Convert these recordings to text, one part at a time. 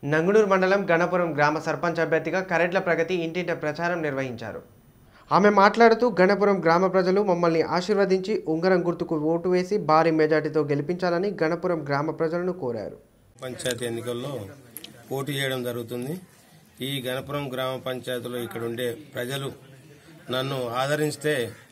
నంగునూరు మండలం గణపురం గ్రామ సర్పంచ్ అభ్యర్థిగా కరెడ్ల ప్రగతి ఇంటింట ప్రచారం నిర్వహించారు ఆమె మాట్లాడుతూ గణపురం గ్రామ ప్రజలు మమ్మల్ని ఆశీర్వదించి ఉంగరం గుర్తుకు ఓటు వేసి భారీ మెజార్టీతో గెలిపించాలని గణపురం గ్రామ ప్రజలను కోరారు పంచాయతీ ఎన్నికల్లో పోటీ చేయడం జరుగుతుంది ఈ గణపురం గ్రామ పంచాయతీలో ఇక్కడ ఉండే ప్రజలు నన్ను ఆదరిస్తే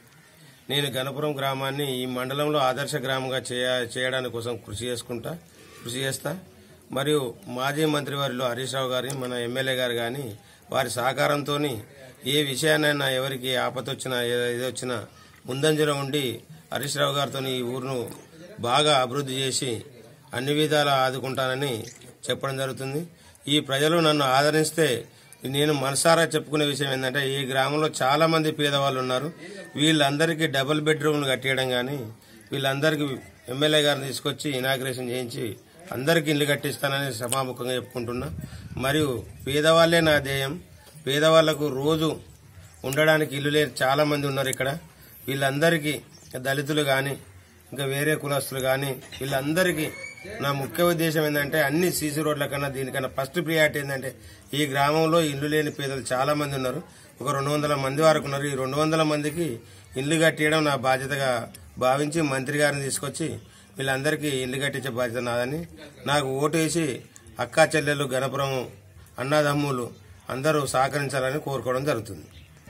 నేను గణపురం గ్రామాన్ని ఈ మండలంలో ఆదర్శ గ్రామంగా చేయ చేయడానికి కోసం కృషి చేసుకుంటా కృషి చేస్తా మరియు మాజీ మంత్రివారిలో హరీష్ రావు గారి మన ఎమ్మెల్యే గారు కానీ వారి సహకారంతో ఏ విషయాన్నైనా ఎవరికి ఆపత వచ్చినా ఏది వచ్చినా ముందంజలో ఉండి హరీష్ రావు గారితో ఈ ఊరును బాగా అభివృద్ధి చేసి అన్ని విధాలా ఆదుకుంటానని చెప్పడం జరుగుతుంది ఈ ప్రజలు నన్ను ఆదరిస్తే నేను మనసారా చెప్పుకునే విషయం ఏంటంటే ఈ గ్రామంలో చాలా మంది పేదవాళ్ళు ఉన్నారు వీళ్ళందరికీ డబుల్ బెడ్రూమ్లు కట్టేయడం కానీ వీళ్ళందరికీ ఎమ్మెల్యే గారిని తీసుకొచ్చి ఇనాగ్రేషన్ చేయించి అందరికీ ఇల్లు కట్టిస్తానని సభాముఖంగా చెప్పుకుంటున్నా మరియు పేదవాళ్లే నా ధ్యేయం పేదవాళ్లకు రోజు ఉండడానికి ఇల్లు లేని చాలా మంది ఉన్నారు ఇక్కడ వీళ్ళందరికీ దళితులు కానీ ఇంకా వేరే కులస్తులు కానీ వీళ్ళందరికీ నా ముఖ్య ఉద్దేశం ఏంటంటే అన్ని సీసీ రోడ్ల కన్నా దీనికన్నా ఫస్ట్ ప్రియారిటీ ఏంటంటే ఈ గ్రామంలో ఇల్లు లేని పేదలు చాలా మంది ఉన్నారు ఒక రెండు వందల మంది వరకు ఉన్నారు ఈ రెండు వందల మందికి ఇల్లు కట్టియడం నా బాధ్యతగా భావించి మంత్రి గారిని తీసుకొచ్చి వీళ్ళందరికీ ఇల్లు కట్టించే బాధ్యత నాదని నాకు ఓటు వేసి అక్కా చెల్లెలు గణపురం అన్నదమ్ములు అందరూ సహకరించాలని కోరుకోవడం జరుగుతుంది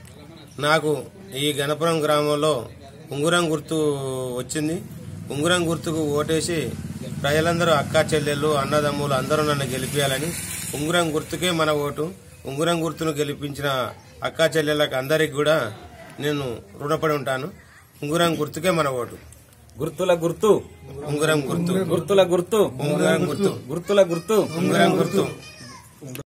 నాకు ఈ గణపురం గ్రామంలో ఉంగురం గుర్తు వచ్చింది ఉంగురం గుర్తుకు ఓటేసి ప్రజలందరూ అక్కా చెల్లెళ్ళు అన్నదమ్ములు అందరూ నన్ను గెలిపించాలని ఉంగురం గుర్తుకే మన ఓటు ఉంగురం గుర్తును గెలిపించిన అక్కా చెల్లెళ్ళకి అందరికి కూడా నేను రుణపడి ఉంటాను ఉంగురం గుర్తుకే మన ఓటు గుర్తుల గుర్తు ఉంగురం గుర్తు గుర్తుల గుర్తు ఉంగురం గుర్తు గుర్తుల గుర్తు ఉంగురం గుర్తు